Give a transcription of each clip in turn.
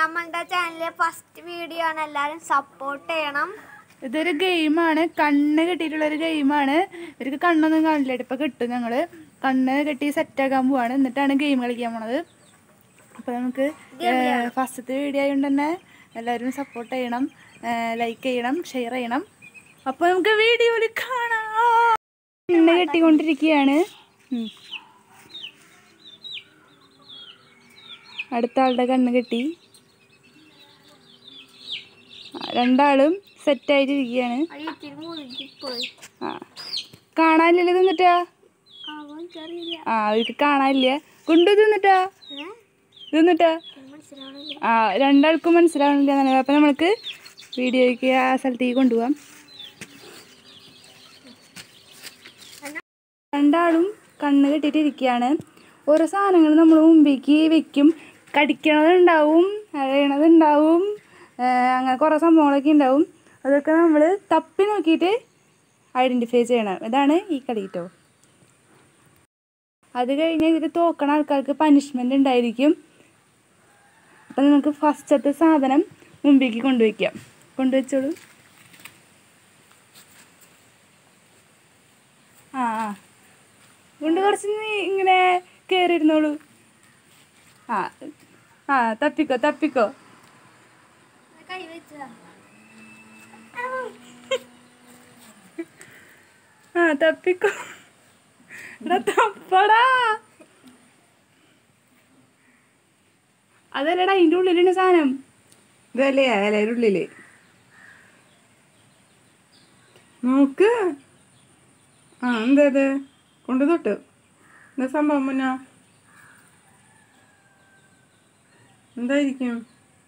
നമ്മളുടെ ചാനലിലെ first video ആണ് എല്ലാവരും സപ്പോർട്ട് ചെയ്യണം ഇതൊരു ഗെയിമാണ് കണ്ണ് കെട്ടിയിട്ടുള്ള ഒരു ഗെയിമാണ് ഇവർക്ക് കണ്ണൊന്നും കാണില്ല ഇപ്പൊ കിട്ടും ഞങ്ങള് കണ്ണ് കെട്ടി സെറ്റാക്കാൻ പോവാണ് എന്നിട്ടാണ് ഗെയിം കളിക്കാൻ പോണത് അപ്പൊ നമുക്ക് ഫസ്റ്റത്തെ വീഡിയോ ആയതുകൊണ്ട് തന്നെ എല്ലാവരും സപ്പോർട്ട് ചെയ്യണം ലൈക്ക് ചെയ്യണം ഷെയർ ചെയ്യണം അപ്പൊ നമുക്ക് വീഡിയോയിൽ കാണാം കണ്ണ് കെട്ടിക്കൊണ്ടിരിക്കുകയാണ് ഉം. അടുത്ത ആളുടെ കണ്ണ് കെട്ടി ആ, രണ്ടാളും സെറ്റായിട്ടിരിക്കുകയാണ് ഇത്തിരി മുഴുകി പോയി ആ കാണാനില്ല തിന്നിട്ടാ അവൻ എനിക്കറിയില്ല ആ അവർക്ക് കാണാനില്ല കൊണ്ടു തിന്നിട്ടാ തിന്നിട്ടാ മനസ്സിലാവണില്ല ആ രണ്ടാൾക്കും മനസ്സിലാവണില്ല എന്നാണ് അപ്പം നമ്മൾക്ക് വീഡിയോയ്ക്ക് ആ സ്ഥലത്തേക്ക് കൊണ്ടുപോകാം രണ്ടാളും കണ്ണ് കെട്ടിയിട്ടിരിക്കുകയാണ് ഓരോ സാധനങ്ങൾ നമ്മൾ മുമ്പിലേക്ക് വെക്കും കടിക്കണതുണ്ടാവും അറിയണതുണ്ടാവും ആ, അങ്ങനെ കുറേ സംഭവങ്ങളൊക്കെ ഉണ്ടാവും അതൊക്കെ നമ്മൾ തപ്പി നോക്കിയിട്ട് ഐഡൻറ്റിഫൈ ചെയ്യണം ഇതാണ് ഈ കളി കേട്ടോ അത് കഴിഞ്ഞ് ഇതിൽ തോക്കണ ആൾക്കാർക്ക് പനിഷ്മെൻ്റ് ഉണ്ടായിരിക്കും അപ്പം നമുക്ക് ഫസ്റ്റത്തെ സാധനം മുമ്പിലേക്ക് കൊണ്ടുവയ്ക്കാം കൊണ്ടുവച്ചോളൂ ആ ആ കൊണ്ട് കുറച്ച് നീ ഇങ്ങനെ കയറിയിരുന്നോളൂ ആ ആ തപ്പിക്കോ തപ്പിക്കോ കൈ വെച്ചതാ ആ തപ്പിക്കോ എടാ തപ്പടാ അതല്ലടാ അതിൻ്റെ ഉള്ളിലുണ്ട് സാധനം ഇതല്ലേ ഇലയുടെ ഉള്ളില് നോക്ക് ആ എന്താ ഇത് കൊണ്ടു തൊട്ട് എന്താ സംഭവം മുന്ന എന്തായിരിക്കും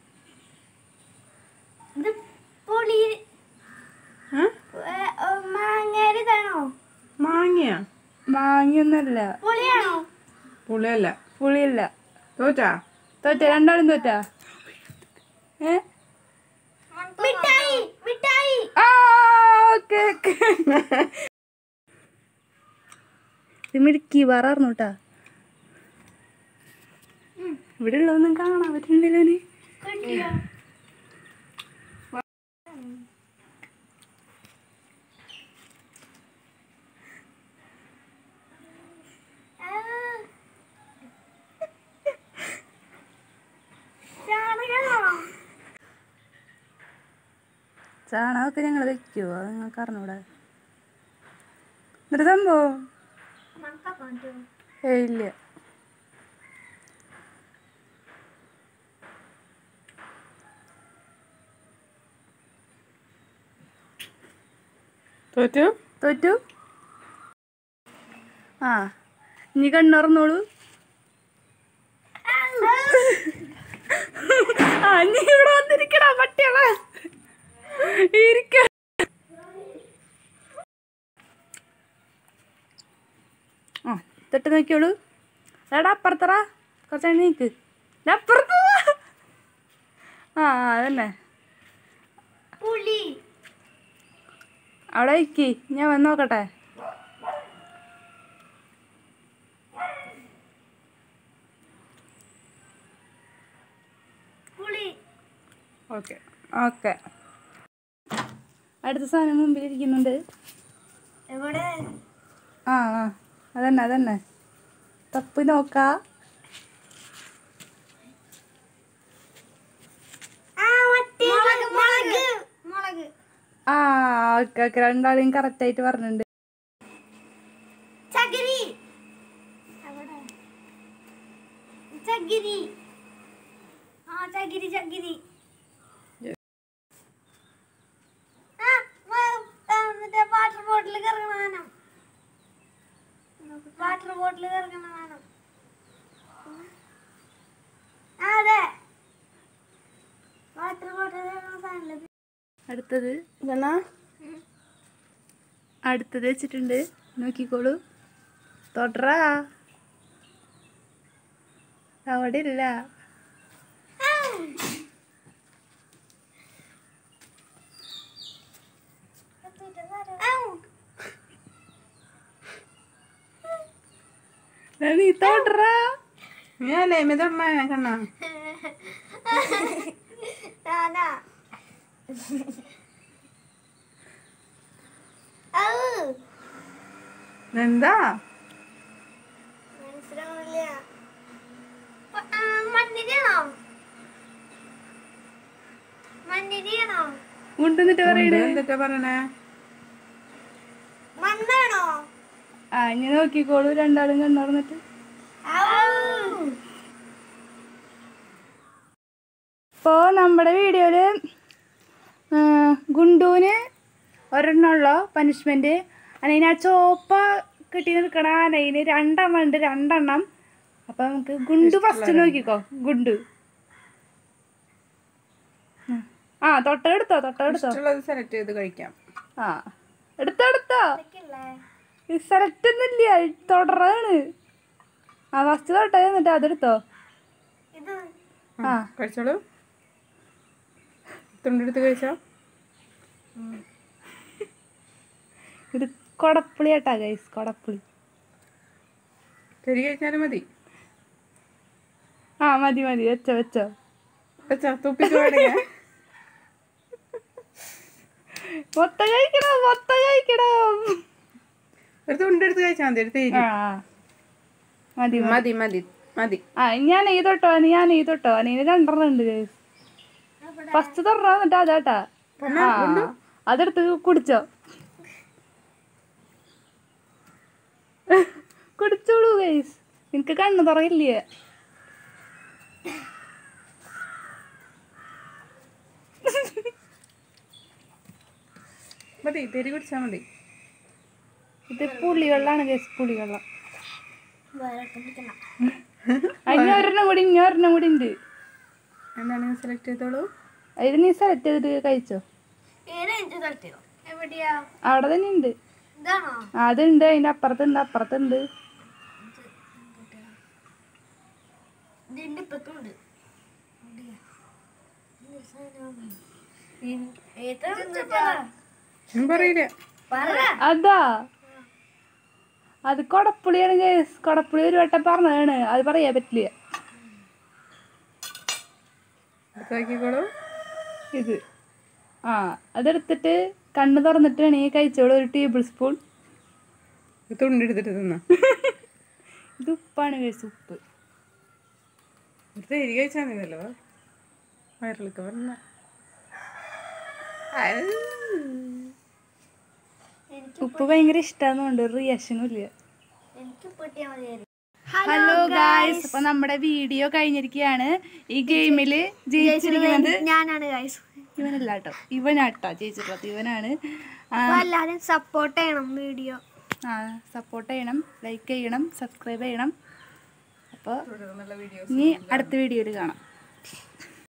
ഇത് പൊളി ആ? മാങ്ങേരിതാണോ മാങ്ങയാ മാങ്ങിയൊന്നുമല്ല പൊളിയാണോ പുളിയല്ല പുളിയല്ല തോറ്റാ തോറ്റ രണ്ടാളും തോറ്റാ ഏ മിഠായി മിഠായി ആ ഓക്കെ ഓക്കെ ഇത് മിടുക്കി വേറായിരുന്നു കേട്ടാ ഇവിടെ ഉള്ളതൊന്നും കാണാൻ പറ്റുന്നില്ലല്ലോ നീ കിട്ടിയോ ചാണകമൊക്കെ ഞങ്ങൾ വെക്കുമോ അത് നിങ്ങൾക്ക് അറിഞ്ഞൂടെ എന്നിട്ട് സംഭവം ഏയ് ഇല്ല തോറ്റു തോറ്റു ആ ഇനി കണ്ണുറന്നോളൂ ആ നീ ഇവിടെ വന്നിരിക്കടാ പട്ടികളെ ഇരിക്ക ആ തൊട്ട് നോക്കിയോളൂ എടാ അപ്പുറത്തറ കുറച്ച് നീക്ക് ദാ അപ്പുറത്ത് വാ. ആ അതന്നെ പുളി അവിടെ ഇരിക്കി ഞാൻ വന്ന് നോക്കട്ടെ പുളി ഓക്കെ ഓക്കെ അടുത്ത സാധനം മുമ്പിൽ ഇരിക്കുന്നുണ്ട് എവിടെ ആ ആ അതന്നെ അതന്നെ തപ്പി നോക്കാ ആ മറ്റേ മുളക് മുളക് മുളക് ആ ഓക്കെ ഓക്കെ രണ്ടാളെയും കറക്റ്റായിട്ട് പറഞ്ഞിട്ടുണ്ട് ചകിരി എവിടെ ചകിരി ആ ചകിരി ചകിരി ആ മ- ആ, മറ്റേ വാട്ടർ ബോട്ടിൽ കറങ്ങണ വേണം വാട്ടർ ബോട്ടിൽ കറങ്ങണ വേണം ആ അതെ വാട്ടർ ബോട്ടിൽ കറങ്ങണ സാധനം അടുത്തത് ഇതെന്നാ അടുത്തത് വെച്ചിട്ടുണ്ട് നോക്കിക്കോളൂ തൊടറാ അവിടെ ഇല്ല ദാ നീ തൊടറാ ഞാനേ മിതമ്മ കണ്ണ ഞാനാ ഔ, എന്താ മനസ്സിലാവുന്നില്ല ആ, മണ്ണിനെയാണോ മണ്ണിനെയാണോ കൊണ്ടുവന്നിട്ട് പറയണേ എന്താ പറയണേ മണ്ണാണോ ആ ഇങ്ങനെ നോക്കിക്കോളൂ രണ്ടാളും കണ്ണറന്നിട്ട് ഇപ്പോൾ നമ്മുടെ വീഡിയോയിൽ ഗുണ്ടുവിന് ഒരെണ്ണമുള്ള പനിഷ്മെൻറ്റ് അതിന് ആ ചോപ്പ കെട്ടി നിൽക്കണ ആനയിന് രണ്ടെണ്ണം ഉണ്ട് രണ്ടെണ്ണം അപ്പം നമുക്ക് ഗുണ്ടു ഫസ്റ്റ് നോക്കിക്കോ ഗുണ്ടു ഉം. ആ തൊട്ടെടുത്തോ തൊട്ടെടുത്തോ ഇഷ്ടമുള്ളത് സെലക്ട് ചെയ്ത് കഴിക്കാം ആ എടുത്തോ എടുത്തോ സെലക്ട് ഒന്നുമില്ല തുടറാണ് ആ ഫസ്റ്റ് തൊട്ടേ എന്നിട്ട് അതെടുത്തോ ഇത് ആ കഴിച്ചോളൂ തുണ്ടെടുത്ത് കഴിച്ചോ ഇത് കൊടപ്പുളി ആട്ടാ ഗൈസ് കൊടപ്പുളി ശരി കഴിച്ചാലും മതി ആ മതി മതി വെച്ചോ വെച്ചോ വെച്ചോ തുപ്പിച്ച് വേണമെങ്കിൽ മൊത്തം കഴിക്കണം മൊത്തം കഴിക്കണം ഒരു തുണ്ടെടുത്ത് കഴിച്ചാൽ മതി ഒരു തേരി ആ ആ. മതി മതി മതി മതി മതി ആ ഞാൻ ഈ തൊട്ടോ അനി ഞാൻ ഈ തൊട്ടോ അനിന് രണ്ടെണ്ണം ഉണ്ട് ഗൈസ് ഫസ്റ്റ് തൊറ എന്നിട്ട് അതാട്ടാ ആ അതെടുത്ത് കുടിച്ചോ കുടിച്ചോളൂ ഗൈസ് നിനക്ക് കണ്ണ് തുറയില്ലേ മതി തേരി കുടിച്ചാൽ മതി ഇത് പുളിവെള്ളാണ് ഗൈസ് പുളിവെള്ളം വേറെ പിടിക്കണം ഇനി ഒരെണ്ണം കൂടി ഇനി ഒരെണ്ണം കൂടി ഉണ്ട് എന്താണ് സെലക്ട് ചെയ്തോളൂ അതിൽ നീ സെലക്ട് ചെയ്തിട്ട് കഴിച്ചോ ഏത് എനിക്ക് തട്ടിയോ എവിടെയാ അവിടെ തന്നെ ഉണ്ട് ഇതാണോ ആ, അതുണ്ട് അതിന്റെ അപ്പുറത്തുണ്ട് അപ്പുറത്തുണ്ട് ഇതിന്റെ ഇപ്പത്തുണ്ട് ഞാൻ പറയില്ല അതാ അത് കൊടപ്പുളിയാണ് ഗൈസ് കൊടപ്പുളി ഒരു വട്ടം പറഞ്ഞതാണ് അത് പറയാൻ പറ്റില്ല എടുത്താക്കിക്കോളൂ ഇത് ആ അതെടുത്തിട്ട് കണ്ണ് തുറന്നിട്ട് വേണമെങ്കിൽ കഴിച്ചോളൂ ഒരു ടേബിൾ സ്പൂൺ ഒരു തുണ്ടെടുത്തിട്ട് തിന്നാ ഇത് ഉപ്പാണ് ഗൈസ് ഉപ്പ് ഒരു തേരി കഴിച്ചാൽ മതിയല്ലോ വയറിലൊക്കെ പറഞ്ഞ ഉപ്പ് ഭയങ്കര ഇഷ്ടമാണെന്നുണ്ട് റിയാക്ഷനും ഇല്ല എനിക്ക് പൊട്ടിയാ മതിയായിരുന്നു ഹലോ ഗായ്സ് അപ്പൊ നമ്മുടെ വീഡിയോ കഴിഞ്ഞിരിക്കുകയാണ് ഈ ഗെയിമില് ജയിച്ചിരിക്കുന്നത് ഞാനാണ് ഗൈസ് ഇവനല്ല കേട്ടോ ഇവനാട്ടോ ജയിച്ചിട്ടുള്ളത് ഇവനാണ് ആ, അപ്പൊ എല്ലാരും സപ്പോർട്ട് ചെയ്യണം വീഡിയോ ആ സപ്പോർട്ട് ചെയ്യണം ലൈക്ക് ചെയ്യണം സബ്സ്ക്രൈബ് ചെയ്യണം അപ്പോൾ വീഡിയോ ഇനി അടുത്ത വീഡിയോയിൽ കാണാം